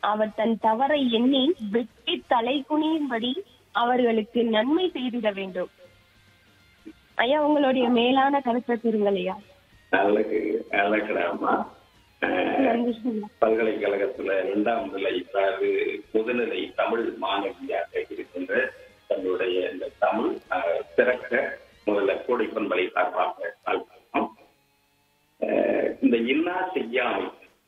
அவர் தன் தவறை எண்ணி வெட்டி தலை குனியும்படி அவர்களுக்கு நன்மை செய்திட வேண்டும் ஐயா உங்களுடைய மேலான கருத்தை கூறுங்கள் ஐயா நல்லது நல்லக்கடாமா நன்றி ஐயா. பல்கலைக்கழகத்துல இரண்டாம் நிலை அதாவது முதுநிலை தமிழ் மாணவியாக இருக்கின்ற தன்னுடைய இந்த தமிழ் அஹ், சிறக்க முதல்ல கோடை பண்பலை சார்பாக வாழ்த்துகிறோம். அஹ், இந்த இன்னா செய்யாமை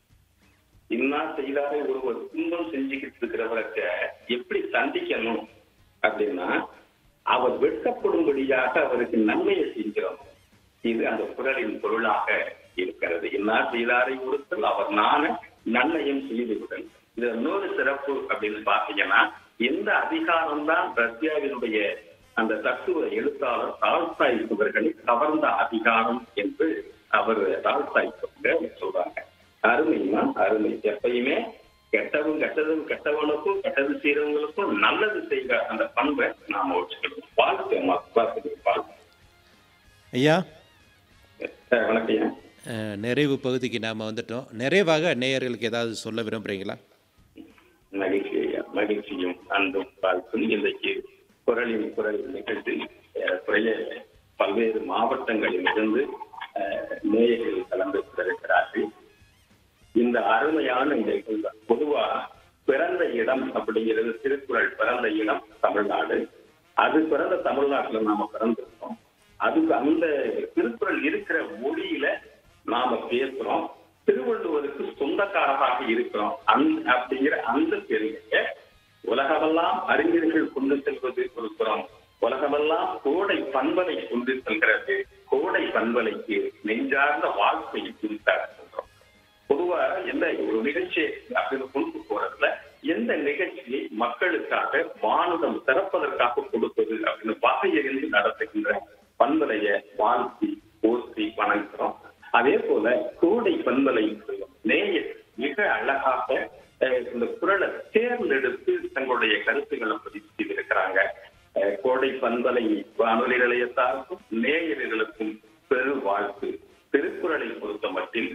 இன்னா செய்தாலே ஒருவர் துன்பம் செஞ்சுக்கிட்டு இருக்கிறவர்கிட்ட எப்படி சந்திக்கணும் அப்படின்னா அவர் வெட்கப்படும்படியாக அவருக்கு நன்மையை செஞ்சிடும் இது அந்த குரலின் பொருளாக இருக்கிறது இன்னார் செய்தாரை கொடுத்தல் அவர் நான நன்மையும் செய்துவிடல் இது இன்னொரு சிறப்பு அப்படின்னு பாத்தீங்கன்னா எந்த அதிகாரம் தான் ரஷ்யாவினுடைய அந்த தத்துவ எழுத்தாளர் டால்ஸ்டாய் அவர்களை கவர்ந்த அதிகாரம் என்று அவர் டால்ஸ்டாய் சொல்றாங்க அருமைன்னா அருமை எப்பயுமே கெட்டவன் கெட்டதும் கெட்டவனுக்கும் கெட்டது செய்யறவங்களுக்கும் நல்லது செய்கிற அந்த பண்பை நாம வச்சுக்கணும் வாழ்க்கை வாழ்க்கை வாழ்க்கை ஐயா அஹ் வணக்கம் ஐயா. அஹ், நிறைவு பகுதிக்கு நாம் வந்துட்டோம் நிறைவாக நேயர்களுக்கு ஏதாவது சொல்ல விரும்புகிறீங்களா மகிழ்ச்சி ஐயா மகிழ்ச்சியும் அன்பும் வாழ்த்தும் இன்றைக்கு குரலின் குரல் நிகழ்ச்சி குறைய பல்வேறு மாவட்டங்களில் இருந்து அஹ், நேயர்கள் கலந்து கொண்டிருக்கிறார்கள் இந்த அருமையான நிகழ்வு பொதுவா பிறந்த இடம் அப்படிங்கிறது திருக்குறள் பிறந்த இடம் தமிழ்நாடு அது பிறந்த தமிழ்நாட்டுல நாம பிறந்திருக்கோம் அதுக்கு அந்த திருக்குறள் இருக்கிற மொழியில நாம பேசுறோம் திருவள்ளுவருக்கு சொந்தக்காரராக இருக்கிறோம் அந்த அப்படிங்கிற அந்த பெருமையை உலகமெல்லாம் அறிஞர்கள் கொண்டு செல்வது ஒரு புறம் உலகமெல்லாம் கோடை பண்பலை கொண்டு செல்கிறது கோடை பண்பலைக்கு நெஞ்சார்ந்த வாழ்க்கை குறித்தார் சொல்றோம் பொதுவா எந்த ஒரு நிகழ்ச்சி அப்படின்னு கொண்டு போறதுல எந்த நிகழ்ச்சியை மக்களுக்காக வானதம் திறப்பதற்காக கொடுப்பது அப்படின்னு வகையறிந்து நடத்துகின்ற பண்பலைய வாழ்த்தி போற்றி வணங்குகிறோம் அதே போல கோடை பண்பலை நேயர் மிக அழகாக அஹ், இந்த குரலை தேர்ந்தெடுத்து தங்களுடைய கருத்துக்களை பதிவு செய்திருக்கிறாங்க அஹ், கோடை பண்பலை வானொலி நிலையத்தாருக்கும் நேயர்களுக்கும் பெரு வாழ்த்து திருக்குறளை பொறுத்த மட்டில்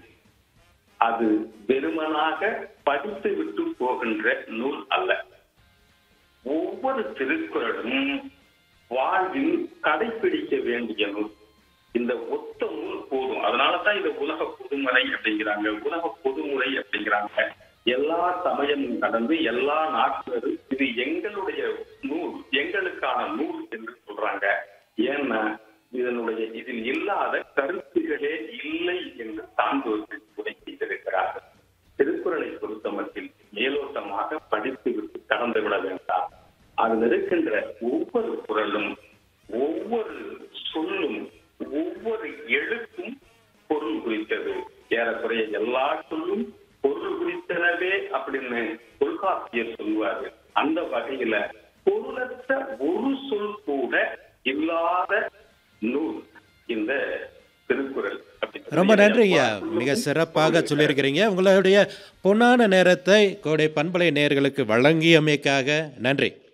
அது வெறுமனாக படித்து விட்டு போகின்ற நூல் அல்ல ஒவ்வொரு திருக்குறளும் வாழ்வில் கடைபிடிக்க வேண்டிய நூல் இந்த ஒத்த நூல் போதும் அதனாலதான் இந்த உலக பொதுமறை அப்படிங்கிறாங்க உலக பொதுமுறை அப்படிங்கிறாங்க எல்லா சமயமும் கடந்து எல்லா நாட்டினரும் இது எங்களுடைய நூல் எங்களுக்கான நூல் என்று சொல்றாங்க ஏன்னா இதனுடைய இதில் இல்லாத கருத்துகளே இல்லை என்று சான்றோர்கள் உரை செய்திருக்கிறார்கள் திருக்குறளை பொறுத்தமட்டில் மேலோட்டமாக படித்து விட்டு கடந்து விட வேண்டாம் அதில் இருக்கின்ற ஒவ்வொரு குரலும் ஒவ்வொரு சொல்லும் ஒவ்வொரு எழுத்தும் பொருள் குறித்தது ஏறக்குறைய எல்லா சொல்லும் பொருள் குறித்தனவே அப்படின்னு தொல்காப்பியர் சொல்லுவாரு அந்த வகையில பொருளற்ற ஒரு சொல் கூட இல்லாத நூல் இந்த திருக்குறள் அப்படின்னு ரொம்ப நன்றி ஐயா மிக சிறப்பாக சொல்லியிருக்கிறீங்க உங்களுடைய பொன்னான நேரத்தை கோடை பண்பலை நேயர்களுக்கு வழங்கியமைக்காக நன்றி